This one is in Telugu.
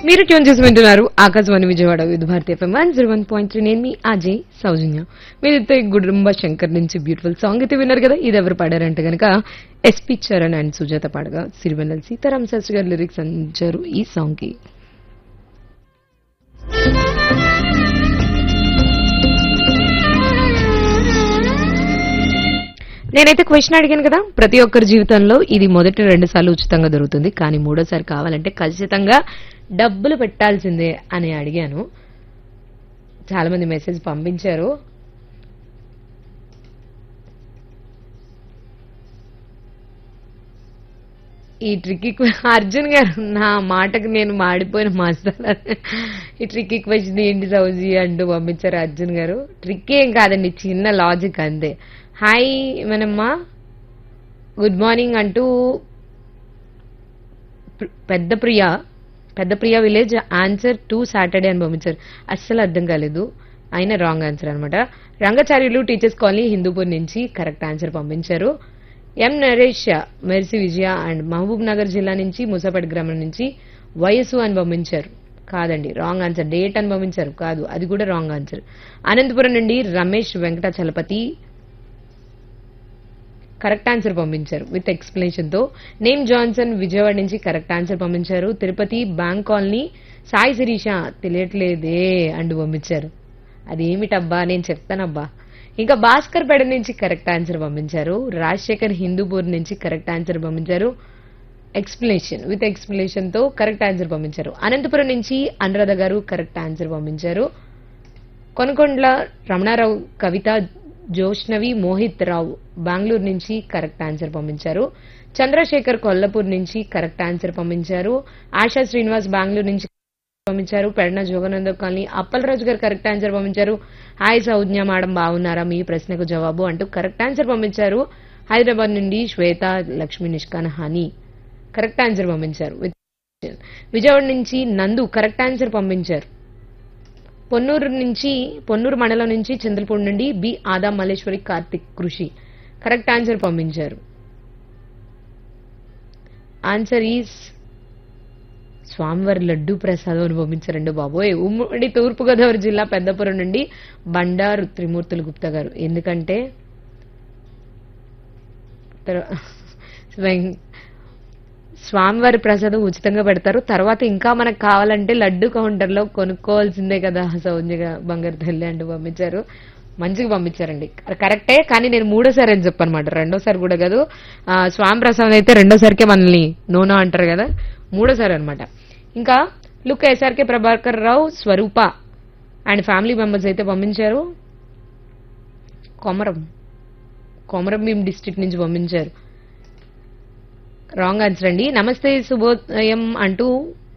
మీరు ట్యూన్ చేసి వింటున్నారు Akashvani Vijayawada Vividh Bharati FM one zero one point three నేను మీ అజయ్ సౌజన్య మీరైతే గుడుంబ శంకర్ నుంచి బ్యూటిఫుల్ సాంగ్ అయితే విన్నారు కదా ఇది ఎవరు పాడారంటే కనుక ఎస్పి చరణ్ అండ్ సుజాత పాడగా సిరివెన్నెల సీతారాం శాస్త్రి గారు లిరిక్స్ అందించారు ఈ సాంగ్ కి నేనైతే క్వశ్చన్ అడిగాను కదా ప్రతి ఒక్కరి జీవితంలో ఇది మొదటి రెండు సార్లు ఉచితంగా దొరుకుతుంది కానీ మూడోసారి కావాలంటే ఖచ్చితంగా డబ్బులు పెట్టాల్సిందే అని అడిగాను చాలా మంది మెసేజ్ పంపించారు ఈ ట్రిక్కీ అర్జున్ గారు నా మాటకు నేను మాడిపోయిన మసాలా ఈ ట్రిక్కీ క్వశ్చన్ ఏంటి సౌజీ అంటూ పంపించారు అర్జున్ గారు ట్రిక్ ఏం కాదండి చిన్న లాజిక్ అంతే హాయ్ మనమ్మా గుడ్ మార్నింగ్ అంటూ ప్ర- పెద్ద ప్రియ పెద్ద Priya village answer to Saturday అని పంపించారు అస్సలు అర్థం కాలేదు అయినా రాంగ్ ఆన్సర్ అనమాట రంగచార్యులు టీచర్స్ కాలనీ హిందూపూర్ నుంచి కరెక్ట్ ఆన్సర్ పంపించారు M Naresh Mercy Vijaya and Mahabub Nagar జిల్లా నుంచి ముసాపేట గ్రామం నుంచి వయసు అని పంపించారు కాదండి రాంగ్ ఆన్సర్ డేట్ అని పంపించారు కాదు అది కూడా రాంగ్ ఆన్సర్ అనంతపురం నుండి రమేష్ వెంకటాచలపతి కరెక్ట్ ఆన్సర్ పంపించారు విత్ ఎక్స్ప్లెనేషన్ తో నేమ్ జాన్సన్ విజయవాడ నుంచి కరెక్ట్ ఆన్సర్ పంపించారు తిరుపతి బ్యాంక్ కాలనీ సాయి శిరీష తెలియట్లేదే అంటూ పంపించారు అది ఏమిటబ్బా నేను చెప్తానబ్బా ఇంకా భాస్కర్ పేడ నుంచి కరెక్ట్ ఆన్సర్ పంపించారు రాజశేఖర్ హిందూపూర్ నుంచి కరెక్ట్ ఆన్సర్ పంపించారు ఎక్స్ప్లెనేషన్ విత్ ఎక్స్ప్లెనేషన్ తో కరెక్ట్ ఆన్సర్ పంపించారు అనంతపురం నుంచి అనురాధ గారు కరెక్ట్ ఆన్సర్ పంపించారు కొనకొండ్ల రమణారావు కవిత జోష్నవి మోహిత్ రావు బెంగళూరు నుంచి కరెక్ట్ ఆన్సర్ పంపించారు చంద్రశేఖర్ కొల్లాపూర్ నుంచి కరెక్ట్ ఆన్సర్ పంపించారు ఆశా శ్రీనివాస్ బెంగళూరు నుంచి పంపించారు Pedana జోగనంద colony Appalaraju garu correct answer పంపించారు హాయ్ సౌజ్ఞ మేడం బాగున్నారా మీ ప్రశ్నకు జవాబు అంటూ కరెక్ట్ ఆన్సర్ పంపించారు హైదరాబాద్ నుండి శ్వేత లక్ష్మి నిష్కాన్ హనీ కరెక్ట్ ఆన్సర్ పంపించారు విత్ విజయవాడ నుంచి నందు కరెక్ట్ ఆన్సర్ పంపించారు పొన్నూరు నుంచి పొన్నూరు మండలం నుంచి చంద్రపూడి నుండి బి ఆదా మల్లేశ్వరి కార్తిక్ కృషి కరెక్ట్ ఆన్సర్ పంపించారు ఆన్సర్ ఈస్ స్వామివారి లడ్డు ప్రసాదం అని పంపించారండి బాబోయ్ ఉమ్మడి తూర్పుగోదావరి జిల్లా పెద్దపురం నుండి బండారు త్రిమూర్తులు గుప్తా గారు ఎందుకంటే తర్- వెం- స్వామివారి ప్రసాదం ఉచితంగా పెడతారు తర్వాత ఇంకా మనకు కావాలంటే లడ్డు కౌంటర్లో కొనుక్కోవాల్సిందే కదా సౌజ్ఞగా బంగారు తల్లి అంటూ పంపించారు మంచిగా పంపించారండి కరెక్టే కానీ నేను మూడోసారి అని చెప్పనమాట రెండోసారి కూడా కాదు ఆ, స్వామి ప్రసాదం అయితే రెండోసారికే మనల్ని నూనె అంటారు కదా మూడోసారి అన్నమాట ఇంకా look SRK Prabhakar Rao Swaroopa and family members అయితే పంపించారు కొమరం కొమరం భీం డిస్ట్రిక్ట్ నుంచి పంపించారు రాంగ్ ఆన్సర్ అండి నమస్తే శుభోదయం అంటూ